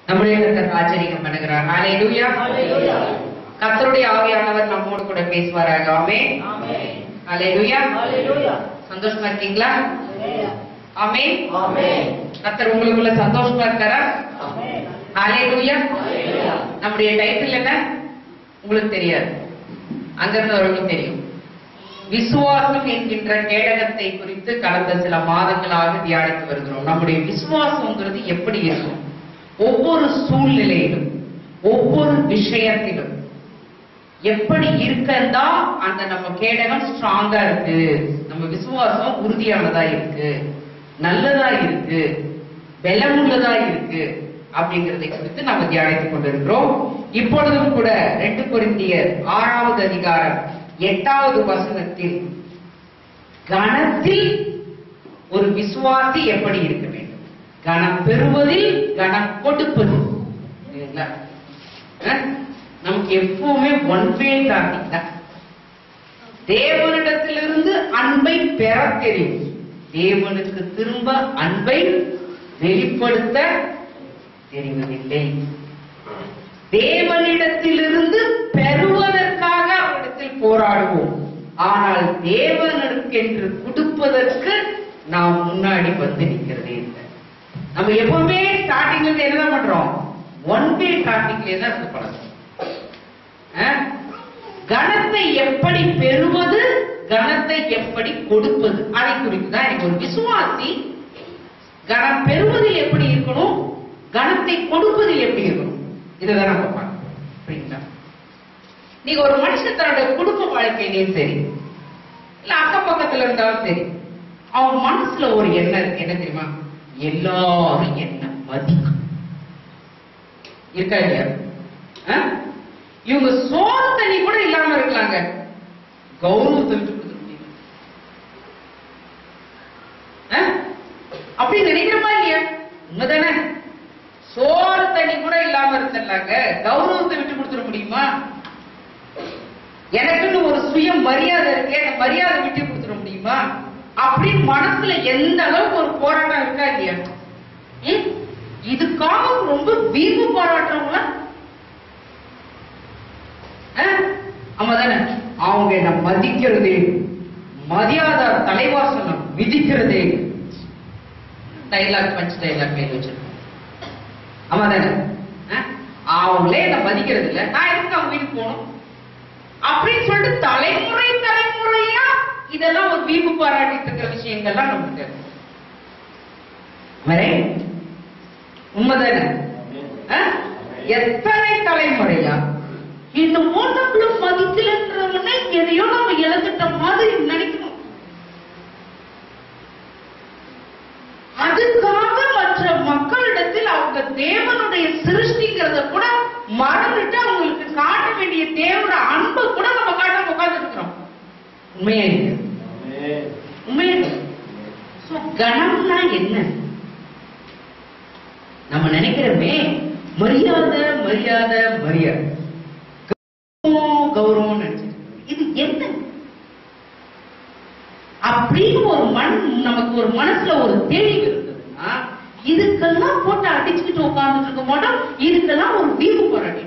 நம்முடைய கர்த்தர் ஆச்சரியம் பண்ணுகிறார் ஹalleluya ஹalleluya. கர்த்தருடைய ஆவியானவர் நம்மோடு கூட பேசுவாராக ஆமென் ஆமென். ஹalleluya ஹalleluya. சந்தோஷமா இருக்கீங்களா ஆமென். ஆமென் ஆமென். கர்த்தர் உங்களுக்குள்ள சந்தோஷமா இருக்காரா ஆமென். ஹalleluya ஹalleluya. நம்முடைய டைட்டில் என்ன உங்களுக்கு தெரியாது அங்க இருந்தவர்களுக்கும் தெரியும் விசுவாசம் என்கின்ற கேடகத்தை குறித்து கடந்த சில மாதங்களாக தியானித்து வருகிறோம் நம்முடைய விசுவாசம்ங்கிறது எப்படி இருக்கும் ஒவ்வொரு சூழ்நிலையிலும் ஒவ்வொரு விஷயத்திலும் எப்படி இருக்கந்தா அந்த நம்ம கேடகம் ஸ்ட்ராங்கா இருக்கு நம்ம விசுவாசம் உறுதியானதா இருக்கு நல்லதா இருக்கு பலமுள்ளதா இருக்கு அப்படிங்கறதை குறித்து நம்ம தியானித்துக் கொண்டிருக்கிறோம் இப்பொழுதும் கூட ரெண்டு கொரிந்தியர் ஆறாவது அதிகாரம் எட்டாவது வசனத்தில் கணத்தில் ஒரு விசுவாசி எப்படி இருக்க வேண்டும் கணம் பெறுவதில் கணம் கொடுப்பது இல்லைங்களா? அஹ்? நமக்கு எப்பவுமே ஒன் வே டிராபிக் தான் தேவனிடத்திலிருந்து அன்பை பெற தெரியும் தேவனுக்கு திரும்ப அன்பை வெளிப்படுத்த தெரிவதில்லை தேவனிடத்திலிருந்து பெறுவதற்காக அவரிடத்தில் போராடுவோம் ஆனால் தேவனுக்கு என்று கொடுப்பதற்கு நாம் முன்னாடி வந்து நிற்கிறதே இல்லை நம்ம எப்பவுமே ஸ்டார்டிங்ல இருந்து என்ன பண்றோம் ஒன் வே டிராபிக்ல தான் இருக்கு பழக்கம் அஹ்? கணத்தை எப்படி பெறுவது கணத்தை எப்படி கொடுப்பது அதை குறித்து தான் எனக்கு ஒரு விசுவாசி கணம் பெறுவதில் எப்படி இருக்கணும் கணத்தை கொடுப்பதில் எப்படி இருக்கணும் இதுதான் நம்ம பார்க்கணும் புரியுங்களா நீங்க ஒரு மனுஷன் தன்னுடைய குடும்ப வாழ்க்கையிலையும் சரி இல்ல அக்கம் பக்கத்துல இருந்தாலும் சரி அவன் மனசுல ஒரு எண்ணம் இருக்கு என்ன தெரியுமா எல்லாரும் என்ன மதிக்கும் இருக்கா இல்லையா ஆ? இவங்க சோறு தண்ணி கூட இல்லாம இருக்கலாங்க கௌரவத்தை விட்டு கொடுத்துட முடியல ஆ? அப்படி நினைக்கிறோமா இல்லையா உண்மைதானே சோறு தண்ணி கூட இல்லாம இருந்துடலாங்க கௌரவத்தை விட்டு கொடுத்துட முடியுமா எனக்குன்னு ஒரு சுய மரியாதை இருக்கு அந்த மரியாதை விட்டு கொடுத்துட முடியுமா அப்படி மனசுல எந்த அளவுக்கு ஒரு போராட்டம் இருக்கா இல்லையா ம்? இதுக்காக ரொம்ப வீம்பு பாராட்டுறவங்களா ஆமா தானே அவங்க என்ன மதிக்கிறதே மரியாதை தலைவாசனம் விதிக்கிறதே டைலாக் பஞ்ச் டைலாக் கையில் வச்சிருக்கோம் ஆமா தானே அஹ்? அவங்களே என்ன மதிக்கிறது இல்ல நான் எதுக்கு அவங்க வீட்டுக்கு போகணும் அப்படின்னு சொல்லிட்டு தலைமுறை தலைமுறையா இதெல்லாம் ஒரு வீம்பு பாராட்டிட்டு இருக்கிற விஷயங்கள்லாம் நமக்கு இருக்கு. மரே உண்மைதானே அஹ்? எத்தனை தலைமுறையா இந்த ஓட்டக்குள்ள மதிக்கலன்றவனை எதையோ நம்ம இழந்துட்ட மாதிரி நினைக்கணும் அதுக்காக மற்ற மக்களிடத்தில் அவங்க தேவனுடைய சிருஷ்டிங்கிறத கூட மறந்துட்டு அவங்களுக்கு காட்ட வேண்டிய தேவனோட அன்பை கூட நம்ம காட்ட உட்கார்ந்து இருக்கிறோம் உண்மையா இல்லையா உண்மையா இல்லையா? So, கணம்னா என்ன நம்ம நினைக்கிறோமே மரியாதை மரியாதை மரியாதை கௌரவம் கௌரவம் நினைச்சிட்டு இது என்ன அப்படின்னு ஒரு மண் நமக்கு ஒரு மனசுல ஒரு தெளிவு இருந்ததுன்னா இதுக்கெல்லாம் போட்டு அடிச்சுக்கிட்டு உட்கார்ந்துட்டு இருக்க மாட்டோம் இதுக்கெல்லாம் ஒரு வீம்பு போராட்டிட்டு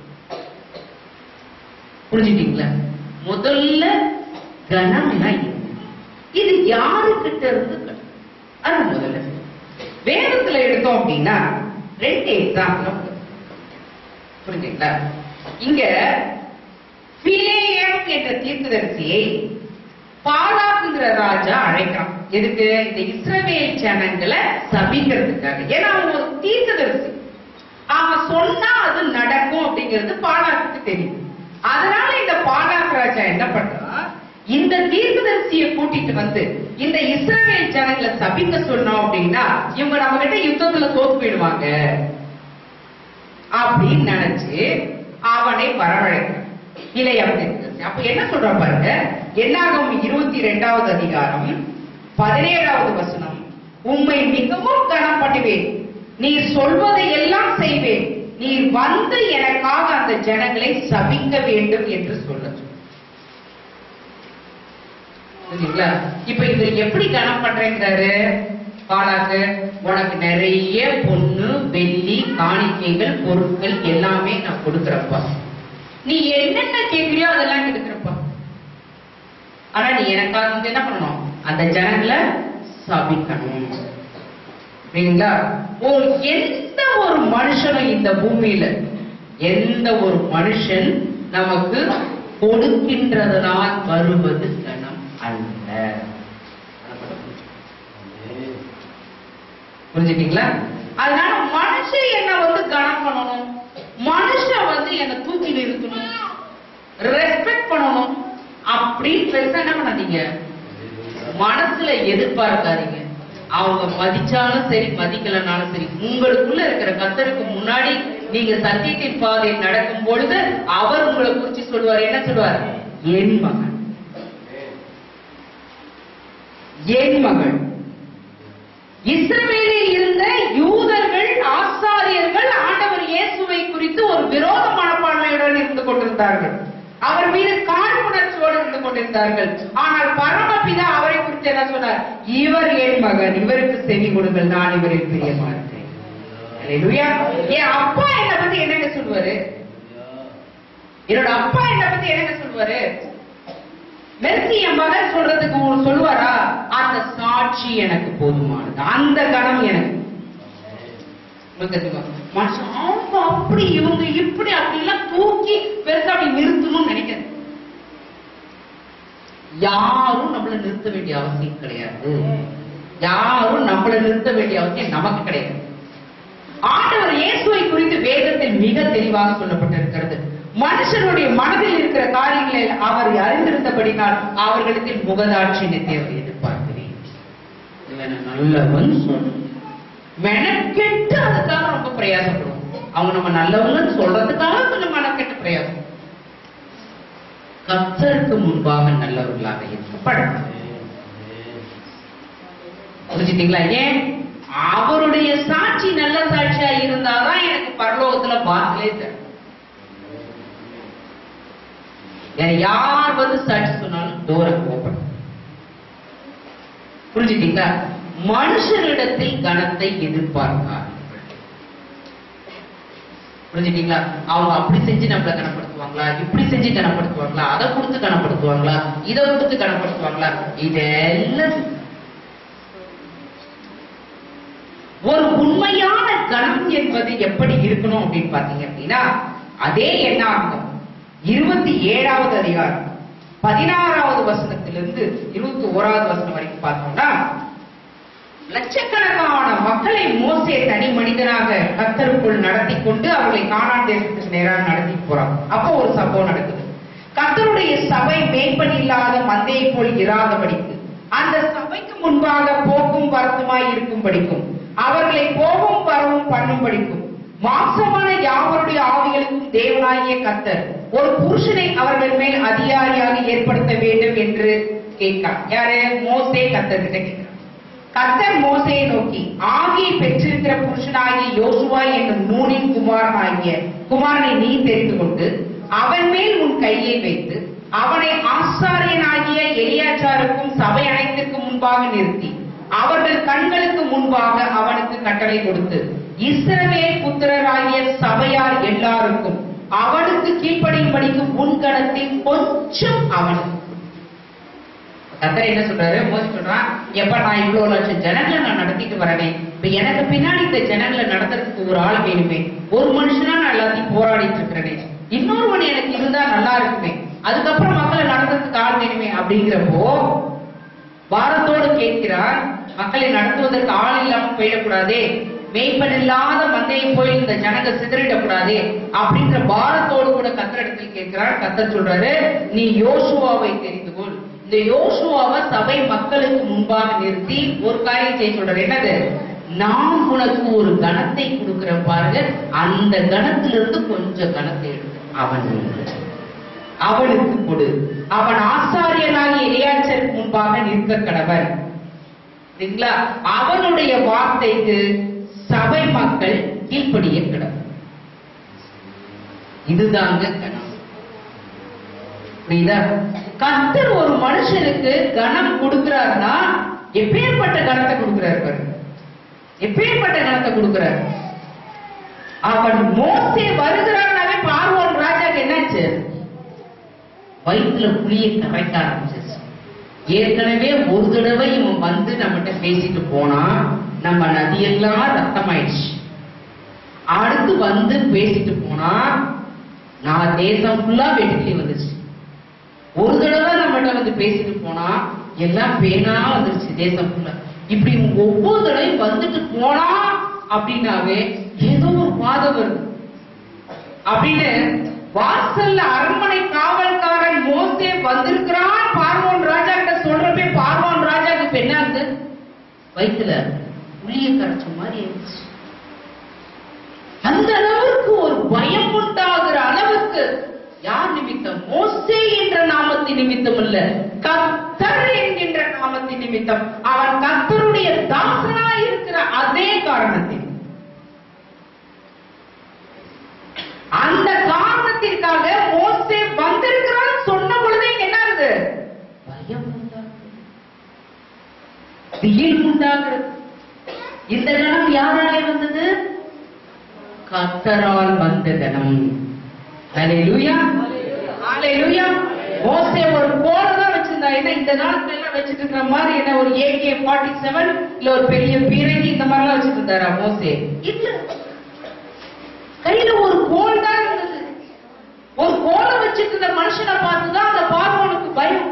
புரிஞ்சுட்டீங்களா முதல்ல கனம்னா என்ன இது யாருக்கிட்ட இருந்து கணம்? அது முதல்ல வேதத்துல எடுத்தோம் அப்படின்னா ரெண்டு எக்ஸாம்பிள் புரிஞ்சுங்களா இங்க பிலேயம் என்ற தீர்க்கதரிசியை பாலாக்குங்கிற ராஜா அழைக்கிறான் எதுக்கு இந்த இஸ்ரவேல் ஜனங்களை சபிக்கிறதுக்காக ஏன்னா அவன் ஒரு தீர்க்கதரிசி அவன் சொன்னா அது நடக்கும் அப்படிங்கிறது பாலாக்குக்கு தெரியும் அதனால இந்த பாலாக் ராஜா என்ன பண்றான் இந்த தீர்க்கதரிசியை கூட்டிட்டு வந்து இந்த இஸ்ரவேல் ஜனங்களை சபிக்க சொன்னோம் அப்படின்னா இவங்க நம்ம கிட்ட யுத்தத்துல தோத்து போயிடுவாங்க அப்படின்னு நினைச்சு அவனை வரவழைக்கிறான் இல்லை அப்படின்னு அப்ப என்ன சொல்றான் பாருங்க என்னாகும் இருபத்தி ரெண்டாவது அதிகாரம் பதினேழாவது வசனம் உம்மை மிகவும் கனம் பண்ணுவேன் நீர் சொல்வதை எல்லாம் செய்வேன் நீர் வந்து எனக்காக அந்த ஜனங்களை சபிக்க வேண்டும் என்று சொல்ல புரியுதுங்களா இப்ப இவர் எப்படி கனம் பண்றேங்கிறாரு பாலாக்கு உனக்கு நிறைய பொண்ணு வெள்ளி காணிக்கைகள் பொருட்கள் எல்லாமே நான் கொடுக்கறப்பா நீ என்னென்ன கேட்கிறியோ அதெல்லாம் எடுக்கிறப்பா ஆனா நீ எனக்காக வந்து என்ன பண்ணணும் அந்த ஜனங்களை சபிக்கணும் சரிங்களா ஒரு எந்த ஒரு மனுஷனும் இந்த பூமியில எந்த ஒரு மனுஷன் நமக்கு கொடுக்கின்றதனால் வருவது கணம் அல்ல புரிஞ்சுட்டீங்களா அதனால மனுஷன் என்ன வந்து கனம் பண்ணணும் மனுஷன் வந்து என்ன தூக்கி நிறுத்தணும் ரெஸ்பெக்ட் பண்ணணும் அப்படின்னு பெருசா என்ன பண்ணாதீங்க மனசுல எதிர்பார்க்காதீங்க அவங்க மதிச்சாலும் சரி மதிக்கலனாலும் சரி உங்களுக்குள்ள இருக்கிற கத்தருக்கு முன்னாடி நீங்க சத்தியத்தின் பாதையில் நடக்கும் பொழுது அவர் உங்களை குறிச்சு சொல்லுவார் என்ன சொல்லுவார் என் மகன் என் மகள் இஸ்ரவேலில் இருந்த யூதர்கள் ஆசாரியர்கள் ஆண்டவர் இயேசுவை குறித்து ஒரு விரோத மனப்பான்மையுடன் இருந்து கொண்டிருந்தார்கள் அவர் மீது காழ்ப்புணர்ச்சியோடு இருந்து கொண்டிருந்தார்கள் ஆனால் பரமபிதா அவரை குறித்து என்ன சொன்னார் இவர் என் மகன் இவருக்கு செவி கொடுங்கள் நான் இவரில் பிரியமா இருக்கிறேன் அல்லேலூயா. என் அப்பா என்ன பத்தி என்னங்க சொல்லுவாரு என்னோட அப்பா என்ன பத்தி என்னங்க சொல்லுவாரு மெர்சி என் மகன் சொல்றதுக்கு உங்களுக்கு சொல்லுவாரா அந்த சாட்சி எனக்கு போதுமானது அந்த கணம் எனக்கு உங்களுக்கு தெரியுமா? மனுஷன் அவங்க அப்படி இவங்க இப்படி அப்படி எல்லாம் தூக்கி பெருசா அப்படி நிறுத்தணும்னு நினைக்கிறது யாரும் நம்மள நிறுத்த வேண்டிய அவசியம் கிடையாது யாரும் நம்மள நிறுத்த வேண்டிய அவசியம் நமக்கு கிடையாது ஆண்டவர் இயேசுவை குறித்து வேதத்தில் மிக தெளிவாக சொல்லப்பட்டிருக்கிறது மனுஷனுடைய மனதில் இருக்கிற காரியங்களை அவர் அறிந்திருந்தபடினால் அவர்களிடத்தில் முகதாட்சியினை தேவை எதிர்பார்க்கிறேன் இவன் நல்லவன் சொல்லணும் மெனக்கெட்டு அதுக்காக ரொம்ப பிரயாசப்படுவோம் அவங்க நம்ம நல்லவங்கன்னு சொல்றதுக்காக கொஞ்சம் மெனக்கெட்டு பிரயாசம் கத்தருக்கு முன்பாக நல்லவர்களாக இருக்கப்படணும் புரிஞ்சுட்டீங்களா ஏன் அவருடைய சாட்சி நல்ல சாட்சியா இருந்தாதான் எனக்கு பரலோகத்துல பாத்திலே தரும் வேற யார் வந்து சாட்சி சொன்னாலும் தூரம் ஓப்பன் புரிஞ்சுட்டீங்களா மனுஷரிடத்தில் கனத்தை எதிர்பார்க்கார் புரிஞ்சுட்டீங்களா அவங்க அப்படி செஞ்சு நம்மள கனப்படுத்துவாங்களா இப்படி செஞ்சு கனப்படுத்துவாங்களா அதை கொடுத்து கனப்படுத்துவாங்களா இதை கொடுத்து கனப்படுத்துவாங்களா இதெல்லாம் ஒரு உண்மையான கணம் என்பது எப்படி இருக்கணும் அப்படின்னு பாத்தீங்க அப்படின்னா அதே எண்ணாகும் இருபத்தி ஏழாவது அதிகாரம் பதினாறாவது வசனத்திலிருந்து இருபத்தி ஓராவது வசனம் வரைக்கும் பார்த்தோம்னா லட்சக்கணக்கான மக்களை மோசே தனி மனிதனாக கத்தருக்குள் நடத்தி கொண்டு அவர்களை கானான் தேசத்துக்கு நேராக நடத்தி போறான் அப்போ ஒரு சம்பவம் நடக்குது கத்தருடைய சபை மேய்ப்பன் இல்லாத மந்தையை போல் இராதபடிக்கு அந்த சபைக்கு முன்பாக போக்கும் வரத்துமாய் இருக்கும் படிக்கும் அவர்களை போகும் வரவும் பண்ணும் படிக்கும் மாம்சமான யாவருடைய ஆவிகளுக்கும் தேவனாகிய கத்தர் ஒரு புருஷனை அவர்கள் மேல் அதிகாரியாக ஏற்படுத்த வேண்டும் என்று கேட்கிறார் யாரு மோசே கத்தர் கிட்ட கேட்கிறார் கத்தர் மோசையை நோக்கி ஆகியை பெற்றிருக்கிற புருஷனாகிய யோசுவா என்னும் நூனின் குமாரனாகிய குமாரனை நீ தெரிந்து கொண்டு அவன் மேல் உன் கையை வைத்து அவனை ஆசாரியனாகிய எலியாச்சாருக்கும் சபை அனைத்திற்கும் முன்பாக நிறுத்தி அவர்கள் கண்களுக்கு முன்பாக அவனுக்கு கட்டளை கொடுத்து இஸ்ரவேல் புத்திரராகிய சபையார் எல்லாருக்கும் அவனுக்கு கீழ்ப்படியும்படிக்கு உன் கணத்தில் கொஞ்சம் அவனுக்கு கத்தர் என்ன சொல்றாரு மோசி சொல்றான் எப்ப நான் இவ்வளவு லட்சம் ஜனங்களை நான் நடத்திட்டு வரேனே இப்ப எனக்கு பின்னாடி இந்த ஜனங்களை நடத்துறதுக்கு ஒரு ஆள் வேணுமே ஒரு மனுஷனா நான் எல்லாத்தையும் போராடிட்டு இருக்கிறேனே இன்னொருவன் எனக்கு இருந்தா நல்லா இருக்குமே அதுக்கப்புறம் மக்களை நடத்துறதுக்கு ஆள் வேணுமே அப்படிங்கிறப்போ பாரத்தோடு கேட்கிறார் மக்களை நடத்துவதற்கு ஆள் இல்லாம போயிடக்கூடாதே மேய்ப்பன் இல்லாத மந்தையை போய் இந்த ஜனங்க சிதறிடக்கூடாதே அப்படின்ற பாரத்தோடு கூட கத்தரிடத்தில் கேட்கிறார் கத்தர் சொல்றாரு நீ யோசுவாவை தெரிந்து கொள் இந்த யோசுவாவை சபை மக்களுக்கு முன்பாக நிறுத்தி ஒரு காரியம் செய்ய சொல்றாரு என்னது நான் உனக்கு ஒரு கணத்தை கொடுக்கிறேன் பாருங்க அந்த கணத்திலிருந்து கொஞ்சம் கணத்தை எடுத்து அவன் அவனுக்கு கொடு அவன் ஆசாரியனாகி எலியாச்சருக்கு முன்பாக நிற்க கடவன் சரிங்களா அவனுடைய வார்த்தைக்கு சபை மக்கள் கீழ்ப்படிய கிடக்கும் இதுதாங்க கணம் புரியுதா கர்த்தர் ஒரு மனுஷனுக்கு கணம் கொடுக்கிறாருன்னா எப்பேற்பட்ட கணத்தை கொடுக்கிறாரு பாருங்க எப்பேற்பட்ட கணத்தை கொடுக்கிறார் அவன் மோசே வருகிறான்னாவே பார்வோன் ராஜாக்கு என்னாச்சு வயிற்றுல புளிய கரைக்க ஆரம்பிச்சிருச்சு ஏற்கனவே ஒரு தடவை இவன் வந்து நம்மகிட்ட பேசிட்டு போனா நம்ம நதியெல்லாம் ரத்தமாயிடுச்சு அடுத்து வந்து பேசிட்டு போனா நான் தேசம் ஃபுல்லா வெட்டுக்கிளி வந்துச்சு ஒரு தடவை நம்மகிட்ட வந்து பேசிட்டு போனா எல்லாம் பேனா வந்துருச்சு தேசம் ஃபுல்லா இப்படி ஒவ்வொரு தடவையும் வந்துட்டு போனா அப்படின்னாவே ஏதோ ஒரு பாதை வருது அப்படின்னு வாசல்ல அரண்மனை காவல்காரன் மோசே வந்திருக்கிறான் பார்வோன் ராஜா கிட்ட சொல்றப்பே பார்வோன் ராஜாக்கு இப்ப என்ன ஆகுது வயிற்றுல புளிய கரைச்ச மாதிரி ஆயிடுச்சு அந்த அளவுக்கு ஒரு பயம் உண்டாகிற அளவுக்கு யார் நிமித்தம் மோசே என்ற நாமத்தின் நிமித்தம் அல்ல கத்தர் என்கின்ற நாமத்தின் நிமித்தம் அவன் கத்தருடைய தாசனாய் இருக்கிற அதே காரணத்தில் அந்த காரணத்திற்காக மோசே வந்திருக்கிறான் சொன்ன பொழுதே என்ன ஆகுது பயம் உண்டாகுது திகில் உண்டாகிறது இந்த கணம் யாராலே வந்தது கத்தரால் வந்த கணம் ஹalleluya ஹalleluya மோசே ஒரு கோலை தான் வச்சிருந்தா என்ன இந்த காலத்துல எல்லாம் வச்சிட்டு இருக்கிற மாதிரி என்ன ஒரு ஏகே ஃபார்ட்டி செவன் இல்ல ஒரு பெரிய பீரங்கி இந்த மாதிரி எல்லாம் வச்சிட்டு இருந்தாரா மோசே இல்ல கையில ஒரு கோல் தான் இருந்தது ஒரு கோலை வச்சிட்டு இருந்த மனுஷனை பார்த்துதான் அந்த பார்வோனுக்கு பயம்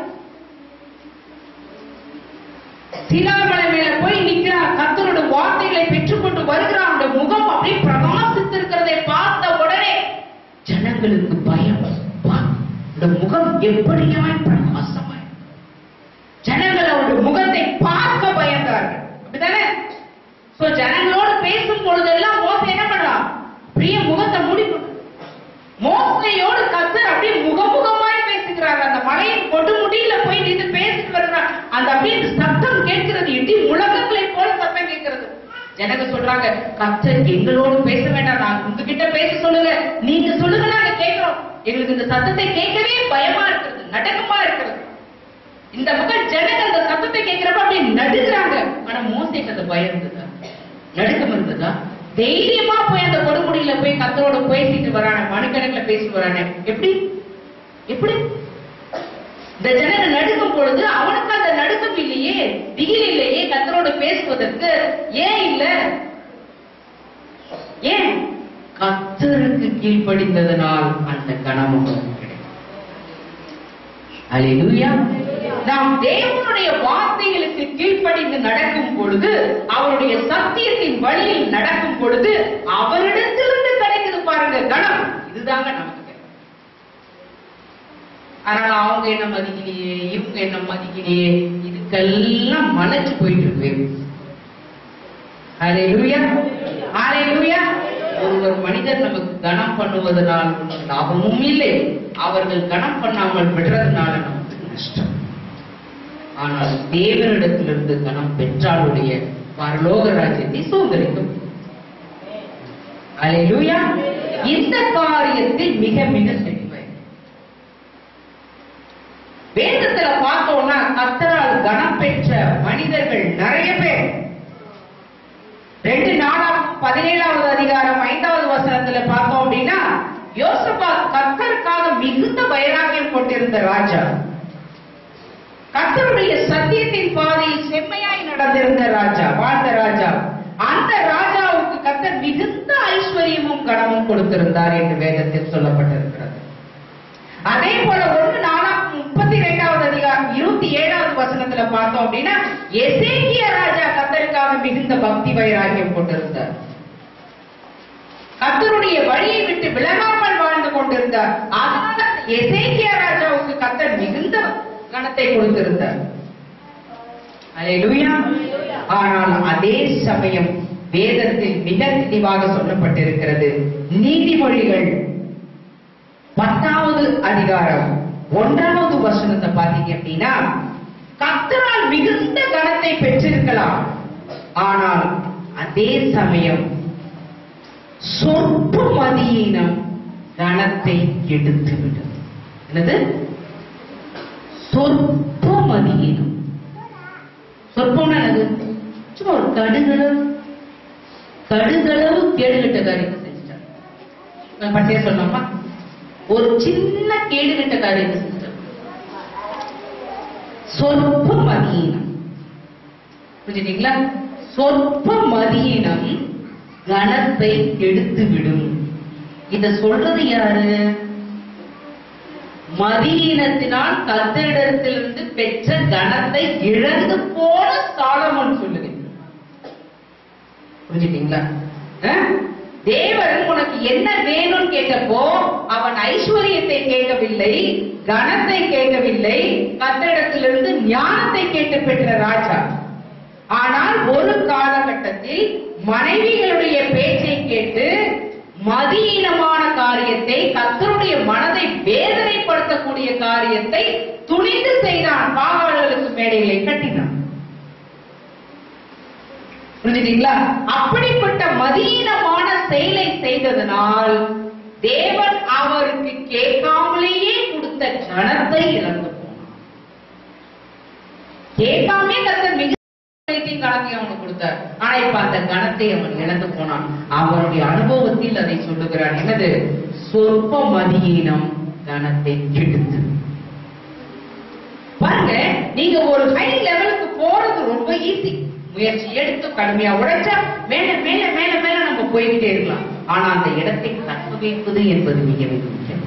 சிலாமலை மேல போய் நிக்கிறான் கர்த்தரோட வார்த்தைகளை பெற்றுக்கொண்டு வருகிறான் அந்த முகம் அப்படியே பிரகாசித்து இருக்கிறதை பார்த்த உடனே ஜனங்களுக்கு பயம் வா, இந்த முகம் எப்படியாய் பிரகாசமாய் ஜனங்கள் அவருடைய முகத்தை பார்க்க பயந்தார்கள் அப்படிதானே சோ ஜனங்களோடு பேசும் பொழுதெல்லாம் மோசை என்ன பண்றான் அப்படியே முகத்தை மூடிக்கொண்டு மோசையோடு கத்தர் அப்படியே முகமுகமாய் பேசுகிறார் அந்த மலையின் கொடுமுடியில போய் நின்று பேசிட்டு வருகிறார் அந்த அப்படியே இந்த சத்தம் கேட்கிறது இடி முழக்கங்களை போல சத்தம் கேட்கிறது ஜனங்க சொல்றாங்க கத்தர் எங்களோடு பேச வேண்டாம் நான் உங்ககிட்ட பேச சொல்லுங்க நீங்க சொல்லுங்க நாங்க கேட்கிறோம் எங்களுக்கு இந்த சத்தத்தை கேட்கவே பயமா இருக்கிறது நடக்கமா இருக்கிறது இந்த மக்கள் ஜனங்க அந்த சத்தத்தை கேட்கிறப்ப அப்படியே நடுங்குறாங்க ஆனா மோசைக்கு அந்த பயம் இருந்ததா நடுக்கம் இருந்ததா தைரியமா போய் அந்த கொடுமுடியில போய் கத்தரோட பேசிட்டு வரான மனுக்கணக்குல பேசிட்டு வரானே எப்படி எப்படி இந்த ஜனங்க நடுக்கும் பொழுது அவனுக்கு அந்த நடுக்கம் இல்லையே திகில் இல்லையே கத்தரோட பேசுவதற்கு ஏன் இல்ல ஏன் கத்தருக்கு கீழ்ப்படிந்ததனால் அந்த கணமும் கிடைக்கும் அல்லேலூயா நாம் தேவனுடைய வார்த்தைகளுக்கு கீழ்ப்படிந்து நடக்கும் பொழுது அவருடைய சத்தியத்தின் வழியில் நடக்கும் பொழுது அவரிடத்திலிருந்து கிடைக்குது பாருங்க கணம் இதுதாங்க நமக்கு தேவை. அதனால அவங்க என்ன மதிக்கலையே இவங்க என்ன மதிக்கலையே இதுக்கெல்லாம் மலைச்சு போயிட்டு இருக்கு ஹalleluya ஹalleluya ஒருவர் மனிதர் நமக்கு கனம் பண்ணுவதனால் நமக்கு லாபமும் இல்லை அவர்கள் கனம் பண்ணாமல் விடுறதுனால நமக்கு நஷ்டம் ஆனால் தேவனிடத்திலிருந்து கனம் பெற்றாலுடைய பரலோக ராஜ்யத்தை சுதந்திரிக்கும் ஹalleluya இந்த காரியத்தில் மிக மிக தெளிவாய் வேதத்துல பார்த்தோம்னா கத்தரால் கனம் பெற்ற மனிதர்கள் நிறைய பேர் ரெண்டு நாளாம் பதினேழாவது அதிகாரம் ஐந்தாவது வசனத்துல பார்த்தோம் அப்படின்னா யோசபா கத்தருக்காக மிகுந்த வைராகியம் கொண்டிருந்த ராஜா கத்தருடைய சத்தியத்தின் பாதையில் செம்மையாய் நடந்திருந்த ராஜா வாழ்ந்த ராஜா அந்த ராஜாவுக்கு கத்தர் மிகுந்த ஐஸ்வர்யமும் கனமும் கொடுத்திருந்தார் என்று வேதத்தில் சொல்லப்பட்டிருக்கிறது அதே போல ஒன்று நாலாம் முப்பத்தி ரெண்டாவது அதிகாரம் இருபத்தி ஏழாவது வசனத்துல பார்த்தோம் அப்படின்னா எசேக்கிய ராஜா கத்தருக்காக மிகுந்த பக்தி வைராகியம் கொண்டிருந்தார் கத்தருடைய வழியை விட்டு விலகாமல் வாழ்ந்து கொண்டிருந்தார் அதனால எசேக்கிய ராஜாவுக்கு கத்தர் மிகுந்த கணத்தை கொடுத்திருந்தார் அல்லேலூயா ஆனால் அதே சமயம் வேதத்தில் மிக தெளிவாக சொல்லப்பட்டிருக்கிறது நீதிமொழிகள் பத்தாவது அதிகாரம் ஒன்றாவது வசனத்தை பாத்தீங்க அப்படின்னா கத்தரால் மிகுந்த கனத்தை பெற்றிருக்கலாம் ஆனால் அதே சமயம் சொற்ப மதியினம் கனத்தை எடுத்துவிடும் என்னது சொற்ப மதியினம் சொற்பம்னா என்னது சும்மா ஒரு கடுகளவு கடுகளவு கேடுகட்ட காரியத்தை செஞ்சுட்டான் நான் பச்சையா சொல்லலாமா ஒரு சின்ன கேடுகட்ட காரியத்தை செஞ்சுட்டான் சொற்ப மதியினம் புரிஞ்சுட்டீங்களா சொற்ப மதியினம் கணத்தை கெடுத்து விடும் இத சொல்றது யாரு மதியினத்தினால் கத்தரிடத்திலிருந்து பெற்ற கணத்தை இழந்து போன சாலமன் சொல்லுது புரிஞ்சுட்டீங்களா அஹ்? தேவன் உனக்கு என்ன வேணும்னு கேட்டப்போ அவன் ஐஸ்வர்யத்தை கேட்கவில்லை கணத்தை கேட்கவில்லை கத்தரிடத்திலிருந்து ஞானத்தை கேட்டு பெற்ற ராஜா ஆனால் ஒரு காலகட்டத்தில் மனைவிகளுடைய பேச்சை கேட்டு மதியீனமான காரியத்தை கத்தருடைய மனதை வேதனைப்படுத்தக்கூடிய காரியத்தை துணிந்து செய்தான் பாகாளர்களுக்கு மேடைகளை கட்டினான் புரிஞ்சுட்டீங்களா அப்படிப்பட்ட மதியீனமான செயலை செய்ததனால் தேவன் அவருக்கு கேட்காமலேயே கொடுத்த ஜனத்தை இழந்து போனான் கேட்காமே கத்தர் மிக கணத்தையும் கணத்தையும் அவனுக்கு கொடுத்தார் ஆனா இப்ப அந்த கணத்தை அவன் இழந்து போனான் அவனுடைய அனுபவத்தில் அதை சொல்லுகிறான் என்னது சொற்ப மதியீனம் கணத்தை கெடுத்து பாருங்க நீங்க ஒரு ஹை லெவலுக்கு போறது ரொம்ப ஈஸி முயற்சி எடுத்து கடுமையா உழைச்சா மேல மேல மேல மேல நம்ம போய்கிட்டே இருக்கலாம் ஆனா அந்த இடத்தை தக்க வைப்பது என்பது மிக மிக முக்கியம்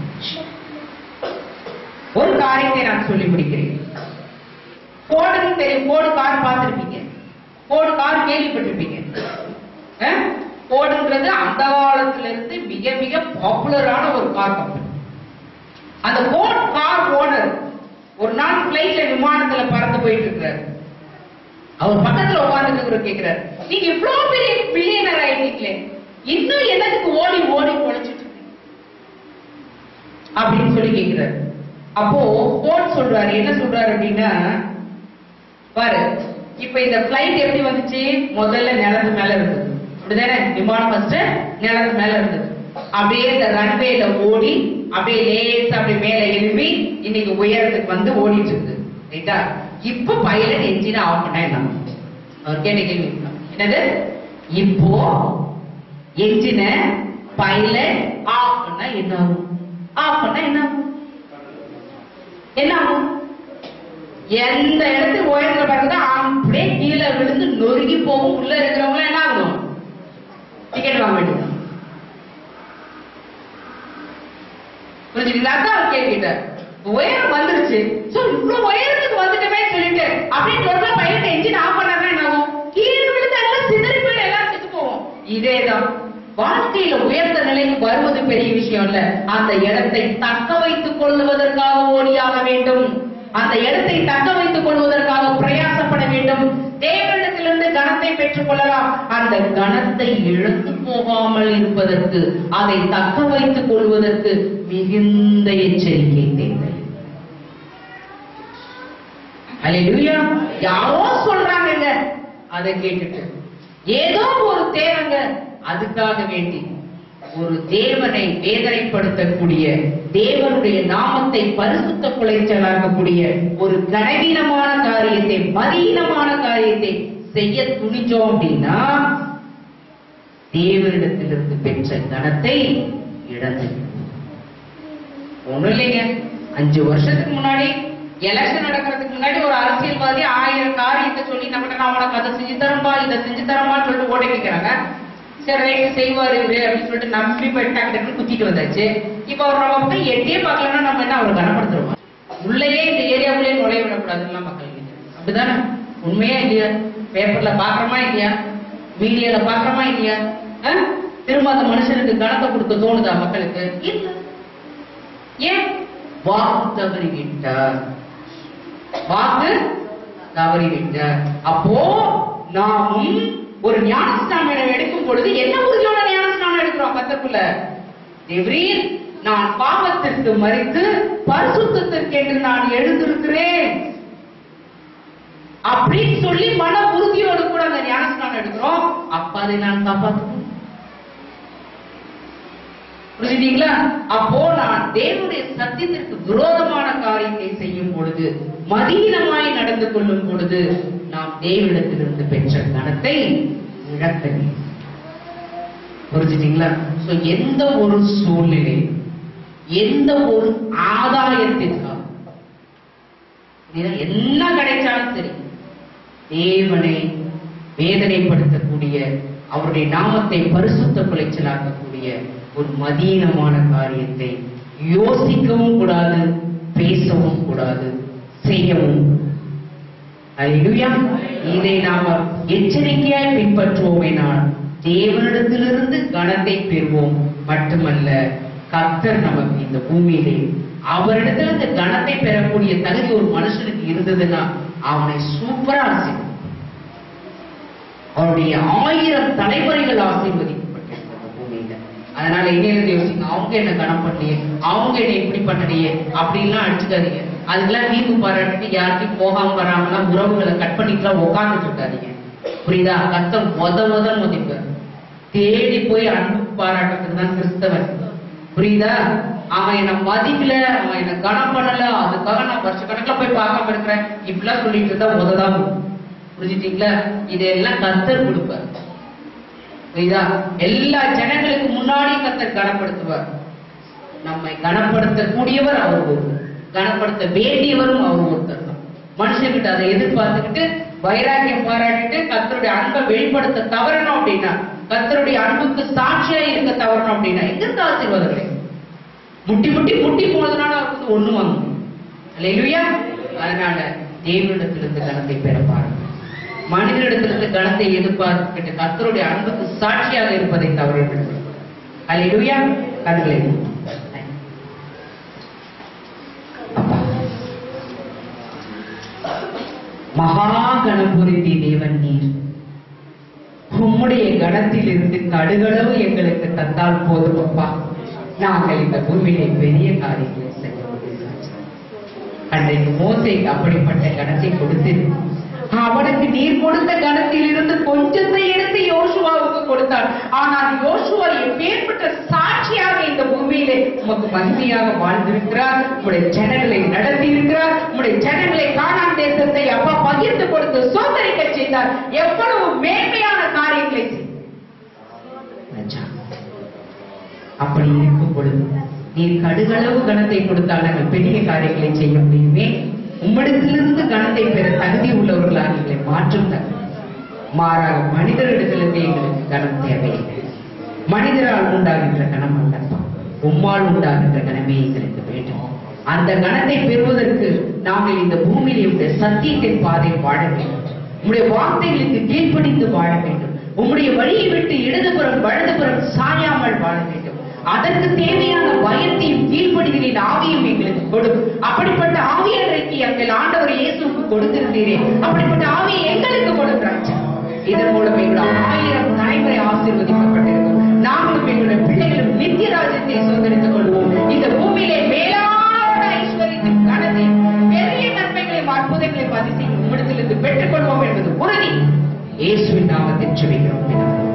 ஒரு காரியத்தை நான் சொல்லி முடிக்கிறேன் போர்டுன்னு தெரியும் போர்டு கார் பார்த்திருப்பீங்க போர்டு கார் கேள்விப்பட்டிருப்பீங்க அஹ்? போர்டுன்றது அந்த காலத்துல இருந்து மிக மிக பாப்புலரான ஒரு கார் கம்பெனி அந்த போர்ட் கார் ஓனர் ஒரு நாள் பிளைட்ல விமானத்துல பறந்து போயிட்டு இருக்கிறாரு அவர் பக்கத்துல உட்கார்ந்து கேக்குறாரு நீங்க இவ்வளவு பெரிய பில்லியனர் ஆயிட்டீங்களே இன்னும் என்னத்துக்கு ஓடி ஓடி பொழைச்சிட்டு இருக்கீங்க அப்படின்னு சொல்லி கேக்குறாரு அப்போ போர்ட் சொல்றாரு என்ன சொல்றாரு அப்படின்னா பாரு இப்ப இந்த பிளைட் எப்படி வந்துச்சு முதல்ல நிலத்து மேல இருந்தது அப்படிதானே விமானம் ஃபர்ஸ்ட் நிலத்து மேல இருந்தது அப்படியே இந்த ரன்வேல ஓடி அப்படியே லேசா அப்படியே மேல எழுப்பி இன்னைக்கு உயரத்துக்கு வந்து ஓடிட்டு இருக்கு ரைட்டா இப்ப பைலட் என்ஜின் ஆஃப் பண்ணா என்ன ஆகும்? அவர் கேட்ட கேள்வி என்னது இப்போ என்ஜின பைலட் ஆஃப் பண்ணா என்ன ஆகும் ஆஃப் பண்ணா என்ன ஆகும் என்ன ஆகும் எந்த இடத்துக்கு உயரத்துல பார்த்தா அப்படியே கீழே விழுந்து நொறுங்கி போகும் உள்ள இருக்கிறவங்க என்ன ஆகும் டிக்கெட் வாங்க வேண்டியது புரிஞ்சுங்களா அதான் அவர் கேட்கிட்டார் உயரம் வந்துருச்சு சோ இவ்வளவு உயரத்துக்கு வந்துட்டமே சொல்லிட்டு அப்படியே டோட்டலா பைலட் என்ஜின் ஆஃப் பண்ணாதான் என்ன ஆகும் கீழே விழுந்து எல்லாம் சிதறி போய் எல்லாம் செத்து போவோம் இதேதான் வாழ்க்கையில உயர்ந்த நிலைக்கு வருவது பெரிய விஷயம் இல்ல அந்த இடத்தை தக்க வைத்துக் கொள்வதற்காக ஓடியாக வேண்டும் அந்த இடத்தை தக்க வைத்துக் கொள்வதற்காக பிரயாசப்பட வேண்டும் தேவனிடத்திலிருந்து கணத்தை பெற்றுக் கொள்ளலாம் அந்த கணத்தை இழந்து போகாமல் இருப்பதற்கு அதை தக்க வைத்துக் கொள்வதற்கு மிகுந்த எச்சரிக்கை தேவை அல்லேலூயா யாரோ சொல்றாங்கங்க அதை கேட்டுட்டு ஏதோ ஒரு தேவைங்க அதுக்காக வேண்டி ஒரு தேவனை வேதனைப்படுத்தக்கூடிய தேவனுடைய நாமத்தை பரிசுத்த குலைச்சலாகக்கூடிய ஒரு கனவீனமான காரியத்தை மதீனமான காரியத்தை செய்ய துணிஞ்சோம் அப்படின்னா தேவனிடத்திலிருந்து பெற்ற கணத்தை இழந்து ஒண்ணும் இல்லைங்க அஞ்சு வருஷத்துக்கு முன்னாடி எலெக்ஷன் நடக்கிறதுக்கு முன்னாடி ஒரு அரசியல்வாதி ஆயிரம் காரியத்தை சொல்லி நம்மகிட்ட நான் உனக்கு அதை செஞ்சு தரம்பா இதை செஞ்சு தரமான்னு சொல்லிட்டு ஓட கேட்கிறாங்க சரி ரைட்டு செய்வாரு இவரு அப்படின்னு சொல்லிட்டு நம்பி போய் டக்கு டக்குன்னு குத்திட்டு வந்தாச்சு இப்ப அவர் நம்ம பக்கம் எட்டியே பார்க்கலன்னா நம்ம என்ன அவரை கனப்படுத்துறோம் உள்ளேயே இந்த ஏரியாவுலயே நுழைய விடக்கூடாதுன்னு மக்கள் நினைக்கிறாங்க. அப்படிதானே உண்மையா இல்லையா பேப்பர்ல பாக்குறோமா இல்லையா மீடியால பாக்குறோமா இல்லையா ஆ? திரும்ப அந்த மனுஷனுக்கு கணத்தை கொடுக்க தோணுதா மக்களுக்கு இல்ல ஏன் வாக்கு தவறி விட்டார் வாக்கு தவறி விட்டார் அப்போ நாமும் ஒரு ஞானஸ்தானம் எடுக்கும் பொழுது என்ன உறுதியோட ஞானஸ்தானம் எடுக்கிறோம் கத்தக்குள்ள தேவரீர் நான் பாவத்திற்கு மறித்து பரிசுத்தத்திற்கென்று நான் எழுந்திருக்கிறேன் அப்படின்னு சொல்லி மன உறுதியோடு கூட அந்த ஞானஸ்தானம் எடுக்கிறோம் அப்ப அதை நான் காப்பாற்றணும் புரிஞ்சுட்டீங்களா அப்போ நான் தேவனுடைய சத்தியத்திற்கு விரோதமான காரியத்தை செய்யும் பொழுது மதீனமாய் நடந்து கொள்ளும் பொழுது நாம் தேவனிடத்திலிருந்து பெற்ற கணத்தை இழக்க வேண்டும் புரிஞ்சுட்டீங்களா சோ எந்த ஒரு சூழ்நிலை எந்த ஒரு ஆதாயத்திற்காக புரியுதா? எல்லாம் கிடைச்சாலும் சரி தேவனை வேதனைப்படுத்தக்கூடிய அவருடைய நாமத்தை பரிசுத்த குலைச்சலாக்கக்கூடிய ஒரு மதீனமான காரியத்தை யோசிக்கவும் கூடாது பேசவும் கூடாது செய்யவும் அல்லேலூயா இதை நாம எச்சரிக்கையாய் பின்பற்றுவோமேனால் தேவனிடத்திலிருந்து கனத்தை பெறுவோம் மட்டுமல்ல கர்த்தர் நமக்கு இந்த பூமியிலே அவரிடத்துல இந்த கனத்தை பெறக்கூடிய தகுதி ஒரு மனுஷனுக்கு இருந்ததுன்னா அவனை சூப்பரா ஆசீர்வதிப்பார். அவருடைய ஆயிரம் தலைமுறைகள் ஆசீர்வதிக்கப்பட்டிருக்கு அந்த பூமியில அதனால இன்னையிலிருந்து யோசிங்க அவங்க என்ன கனம் பண்ணலையே அவங்க என்ன இப்படி பண்ணலையே அப்படின்லாம் அடிச்சுக்காதீங்க அதுக்கெல்லாம் தீர்வு பாராட்டிட்டு யாருக்கும் போகாம வராமலாம் உறவுகளை கட் பண்ணிட்டுலாம் உட்கார்ந்துட்டு இருக்காதீங்க புரியுதா கத்தம் உத உத மதிப்பார் தேடி போய் அன்பு பாராட்டுறதுக்கு தான் கிறிஸ்தவன் புரியுதா அவன் என்ன மதிக்கல அவன் என்ன கனம் பண்ணல அதுக்காக நான் வருஷ கணக்குல போய் பார்க்காம இருக்கிறேன் இப்படிலாம் சொல்லிட்டு இருந்தா உததான் வரும். புரிஞ்சுட்டீங்களா இதெல்லாம் கத்தர் கொடுப்பார் புரியுதா எல்லா ஜனங்களுக்கு முன்னாடி கத்தர் கனப்படுத்துவார் நம்மை கனப்படுத்தக்கூடியவர் அவர் ஒருவர் கனப்படுத்த வேண்டியவரும் அவர் ஒருத்தர் தான் மனுஷன்கிட்ட அதை எதிர்பார்த்துக்கிட்டு வைராக்கியம் பாராட்டிட்டு கத்தருடைய அன்பை வெளிப்படுத்த தவறணும் அப்படின்னா கத்தருடைய அன்புக்கு சாட்சியா இருக்க தவறணும் அப்படின்னா எங்கிருந்து ஆசீர்வாதம் கிடைக்கும் முட்டி முட்டி முட்டி போனதுனால அவருக்கு வந்து ஒண்ணு வாங்க இல்லையா அதனால தேவனிடத்திலிருந்து கனத்தை பெற பாருங்க மனிதனிடத்திலிருந்து கனத்தை எதிர்பார்த்துக்கிட்டு கர்த்தருடைய அன்புக்கு சாட்சியாக இருப்பதை தவறு அல்லேலூயா கண்களை மூடு. அப்பா. மகா கணபுரிதி தேவன் நீர் உம்முடைய கணத்திலிருந்து கடுகளவு எங்களுக்கு தந்தால் போதும் அப்பா நாங்கள் இந்த பூமியிலே பெரிய காரியங்களை செய்ய முடியும் அன்றைக்கு மோசைக்கு அப்படிப்பட்ட கணத்தை கொடுத்து அவனுக்கு நீர் கொடுத்த கணத்தில் இருந்து கொஞ்சத்தை எடுத்து யோசுவாவுக்கு கொடுத்தார் ஆனால் யோசுவா எப்பேற்பட்ட சாட்சியாக இந்த பூமியிலே உமக்கு மகிமையாக வாழ்ந்திருக்கிறார் உங்களுடைய ஜனங்களை நடத்தி இருக்கிறார் உங்களுடைய ஜனங்களை காணான் தேசத்தை அப்பா பகிர்ந்து கொடுத்து சோதரிக்க செய்தார் எவ்வளவு மேன்மையான காரியங்களை செய்தார் அப்படி இருக்கும் பொழுது நீர் கடுகளவு கணத்தை கொடுத்தால் நாங்கள் பெரிய காரியங்களை செய்ய முடியுமே உம்மிடத்திலிருந்து கணத்தை பெற தகுதி உள்ளவர்களாக எங்களை மாற்றும் தகுதி மாறாக மனிதரிடத்திலிருந்து எங்களுக்கு கணம் தேவையில்லை மனிதரால் உண்டாகின்ற கணம் அல்லப்பா உம்மால் உண்டாகின்ற கணமே எங்களுக்கு வேண்டும் அந்த கணத்தை பெறுவதற்கு நாங்கள் இந்த பூமியிலே உடைய சத்தியத்தின் பாதை வாழ வேண்டும் உம்முடைய வார்த்தைகளுக்கு கீழ்ப்படிந்து வாழ வேண்டும் உம்முடைய வழியை விட்டு இடதுபுறம் வலதுபுறம் சாயாமல் வாழ வேண்டும் அதற்கு தேவையான பயத்தையும் கீழ்ப்படிதலின் ஆவியும் எங்களுக்கு கொடு அப்படிப்பட்ட ஆவியன்றைக்கு எங்கள் ஆண்டவர் இயேசுவுக்கு கொடுத்திருந்தீரே அப்படிப்பட்ட ஆவியை எங்களுக்கு கொடுக்கிறாச்சு இதன் மூலம் எங்கள் ஆயிரம் தலைமுறை ஆசீர்வதிக்கப்பட்டிருக்கும் நாங்களும் எங்களுடைய பிள்ளைகளும் நித்திய ராஜ்யத்தை சுதந்திரித்துக் கொள்வோம் இந்த பூமியிலே மேலான ஐஸ்வர்யத்தின் கனத்தை பெரிய நன்மைகளையும் அற்புதங்களையும் அதிசயம் உம்மிடத்திலிருந்து பெற்றுக் கொள்வோம் என்பது உறுதி இயேசுவின் நாமத்தில் ஜெபிக்கிறோம் பிதாவே.